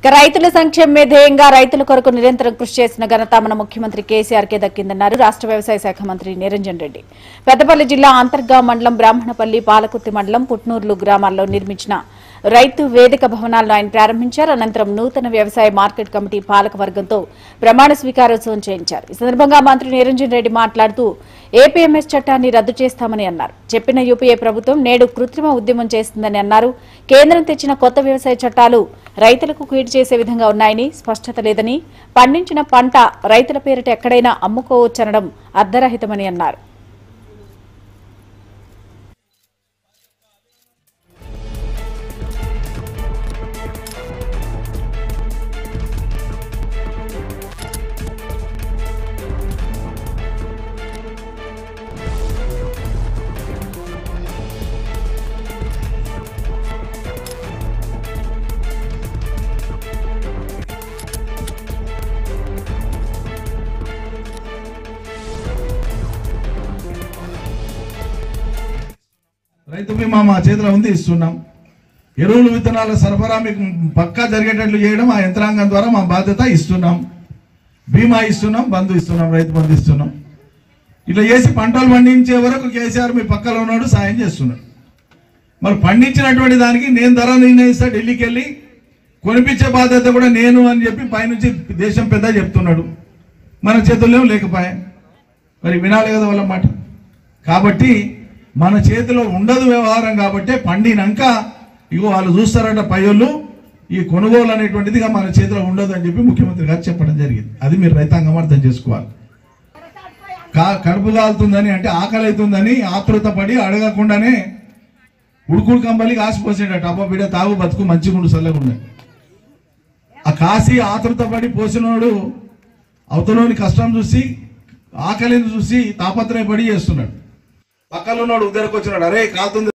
ఇక రైతుల సంక్షేమమే ధ్యేయంగా రైతుల కొరకు నిరంతరం కృషి చేసిన ఘనత మన ముఖ్యమంత్రి కేసీఆర్ కే దక్కిందన్నారు రాష్ట్ర వ్యవసాయ శాఖ మంత్రి నిరంజన్ రెడ్డి పెద్దపల్లి జిల్లా అంతర్గా మండలం బ్రాహ్మణపల్లి పాలకుర్తి మండలం పుట్నూర్లు గ్రామాల్లో నిర్మించిన రైతు వేదిక భవనాలను ఆయన ప్రారంభించారు అనంతరం నూతన వ్యవసాయ మార్కెట్ కమిటీ పాలక వర్గంతో ప్రమాణ స్వీకారోత్సవం చేయించారు ఈ సందర్భంగా మంత్రి నిరంజన్ రెడ్డి మాట్లాడుతూ ఏపీఎంఎస్ చట్టాన్ని రద్దు చేస్తామని అన్నారు చెప్పిన యూపీఏ ప్రభుత్వం నేడు కృత్రిమ ఉద్యమం చేస్తుందని అన్నారు కేంద్రం తెచ్చిన కొత్త వ్యవసాయ చట్టాలు రైతులకు కీడు చేసే విధంగా ఉన్నాయని స్పష్టత లేదని పండించిన పంట రైతుల పేరిట ఎక్కడైనా అమ్ముకోవచ్చనడం అర్ధరహితమని అన్నారు రైతు బీమా మా చేతిలో ఉంది ఇస్తున్నాం ఎరువులు విత్తనాల సరఫరా మీకు పక్కా జరిగేటట్లు చేయడం ఆ యంత్రాంగం ద్వారా మా బాధ్యత ఇస్తున్నాం బీమా ఇస్తున్నాం బంధు ఇస్తున్నాం రైతు బంధు ఇస్తున్నాం ఇట్లా చేసి పంటలు పండించే వరకు కేసీఆర్ మీ పక్కలో ఉన్నాడు సాయం చేస్తున్నాడు మరి పండించినటువంటి దానికి నేను ధర నిర్ణయిస్తా ఢిల్లీకి వెళ్ళి కొనిపించే బాధ్యత కూడా నేను అని చెప్పి పైనుంచి దేశం పెద్ద చెప్తున్నాడు మన చేతుల్లో లేకపోయా మరి వినాలి కదా వాళ్ళ మాట కాబట్టి మన చేతిలో ఉండదు వ్యవహారం కాబట్టి పండినాక ఇగో వాళ్ళు చూస్తారట పయ్యోళ్ళు ఈ కొనుగోలు అనేటువంటిదిగా మన చేతిలో ఉండదు అని చెప్పి ముఖ్యమంత్రి గారు చెప్పడం జరిగింది అది మీరు రైతాంగం అర్థం చేసుకోవాలి కా కడుపు కాలుతుందని అంటే ఆకలి అవుతుందని ఆతృత పడి అడగకుండానే ఉడుకుడు కంబలికి ఆశపోసాడట అబ్బా బిడ్డ తాగు బతుకు మంచిగుండు చల్లగుండు ఆ కాసి ఆతృత పడి పోసినోడు అవతలోని కష్టం చూసి ఆకలిని చూసి తాపత్రయపడి చేస్తున్నాడు పక్కన ఉన్నోడు ఉద్దరికి వచ్చినాడు అరే కాలుతుంది